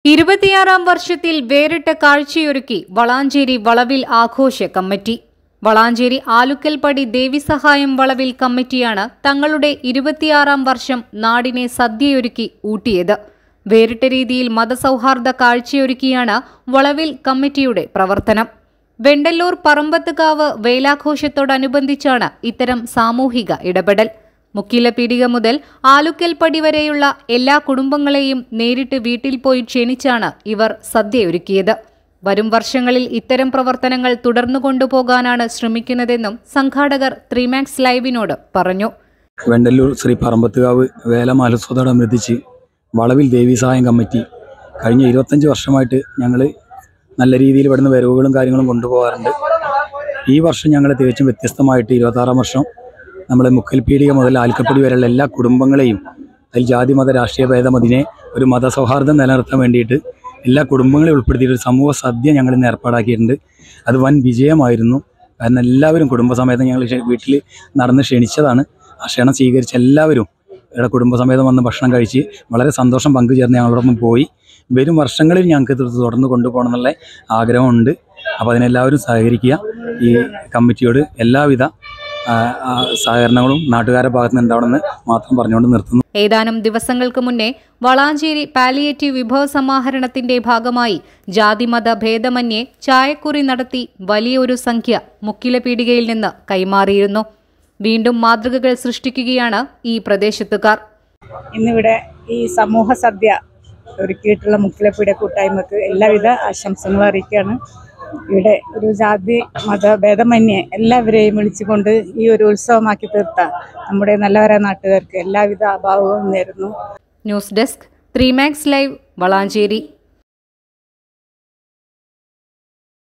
ഇരുപത്തിയാറാം വർഷത്തിൽ വേറിട്ട കാഴ്ചയൊരുക്കി വളാഞ്ചേരി വളവിൽ ആഘോഷ കമ്മിറ്റി വളാഞ്ചേരി ആലുക്കൽപ്പടി ദേവിസഹായം വളവിൽ കമ്മിറ്റിയാണ് തങ്ങളുടെ ഇരുപത്തിയാറാം വർഷം നാടിനെ സദ്യയൊരുക്കി ഊട്ടിയത് വേറിട്ട രീതിയിൽ മതസൗഹാർദ്ദ കാഴ്ചയൊരുക്കിയാണ് വളവിൽ കമ്മിറ്റിയുടെ പ്രവർത്തനം വെണ്ടല്ലൂർ പറമ്പത്തുകാവ് വേലാഘോഷത്തോടനുബന്ധിച്ചാണ് ഇത്തരം സാമൂഹിക ഇടപെടൽ മുക്കില പീടിക മുതൽ ആലുക്കൽപ്പടി വരെയുള്ള എല്ലാ കുടുംബങ്ങളെയും നേരിട്ട് വീട്ടിൽ പോയി ക്ഷണിച്ചാണ് ഇവർ സദ്യയൊരുക്കിയത് വരും വർഷങ്ങളിൽ ഇത്തരം പ്രവർത്തനങ്ങൾ തുടർന്നു കൊണ്ടുപോകാനാണ് ശ്രമിക്കുന്നതെന്നും സംഘാടകർ ത്രിമാക്സ് ലൈവിനോട് പറഞ്ഞു വെണ്ടല്ലൂർ ശ്രീ പറമ്പത്തുകാവ് വേല മഹോത്സവത്തോടനുബന്ധിച്ച് വളവിൽ ദേവീസഹായം കമ്മിറ്റി കഴിഞ്ഞ ഇരുപത്തഞ്ച് വർഷമായിട്ട് ഞങ്ങൾ നല്ല രീതിയിൽ ഇവിടുന്ന് വരവുകളും കാര്യങ്ങളും കൊണ്ടുപോകാറുണ്ട് ഈ വർഷം ഞങ്ങൾ തികച്ചും വ്യത്യസ്തമായിട്ട് ഇരുപത്താറാം വർഷം നമ്മൾ മുക്കൽപീടിക മുതൽ ആൽക്കപ്പടി വരെയുള്ള എല്ലാ കുടുംബങ്ങളെയും അതിൽ ജാതി മത രാഷ്ട്രീയ ഭേദം അതിനെ ഒരു മതസൗഹാർദ്ദം നിലനിർത്താൻ വേണ്ടിയിട്ട് എല്ലാ കുടുംബങ്ങളെയും ഉൾപ്പെടുത്തിയിട്ട് ഒരു സമൂഹ സദ്യ ഞങ്ങൾ ഇന്ന് ഏർപ്പാടാക്കിയിട്ടുണ്ട് അത് വൻ വിജയമായിരുന്നു കാരണം എല്ലാവരും കുടുംബസമേതം ഞങ്ങൾ വീട്ടിൽ നടന്ന് ക്ഷണിച്ചതാണ് ആ ക്ഷണം സ്വീകരിച്ച എല്ലാവരും ഇവിടെ കുടുംബസമേതം വന്ന് ഭക്ഷണം കഴിച്ച് വളരെ സന്തോഷം പങ്കുചേർന്ന് ഞങ്ങളോടൊപ്പം പോയി വരും വർഷങ്ങളിൽ ഞങ്ങൾക്ക് ഇത് തുടർന്ന് കൊണ്ടുപോകണം എന്നുള്ള ആഗ്രഹമുണ്ട് അപ്പോൾ അതിനെല്ലാവരും സഹകരിക്കുക ഈ കമ്മിറ്റിയോട് എല്ലാവിധ ആ, ആ, സഹകരണങ്ങളും നാട്ടുകാരുടെ ഭാഗത്ത് നിന്ന് ഉണ്ടാവണമെന്ന് മാത്രം പറഞ്ഞുകൊണ്ട് നിർത്തുന്നു ഏതാനും ദിവസങ്ങൾക്ക് മുന്നേ വളാഞ്ചേരി പാലിയേറ്റീവ് വിഭവ സമാഹരണത്തിന്റെ ഭാഗമായി ജാതിമത ഭേദമന്യേ ചായക്കുറി നടത്തി വലിയൊരു സംഖ്യ മുക്കില പീടികയിൽ നിന്ന് കൈമാറിയിരുന്നു വീണ്ടും മാതൃകകൾ സൃഷ്ടിക്കുകയാണ് ഈ പ്രദേശത്തുകാർ ഇന്നിവിടെ ഈ സമൂഹ സദ്യ ഒരുക്കിയിട്ടുള്ള മുക്കിലപ്പീടെ കൂട്ടായ്മക്ക് എല്ലാവിധ ആശംസകളും അറിയിക്കുകയാണ് ഇവിടെ ഒരു ജാതി മതഭേദമന്യേ എല്ലാവരെയും വിളിച്ചുകൊണ്ട് ഈ ഒരു ഉത്സവമാക്കി തീർത്ത നമ്മുടെ നല്ലവരായ നാട്ടുകാർക്ക് എല്ലാവിധ അഭാവവും നേരുന്നു news desk three max live Valanchery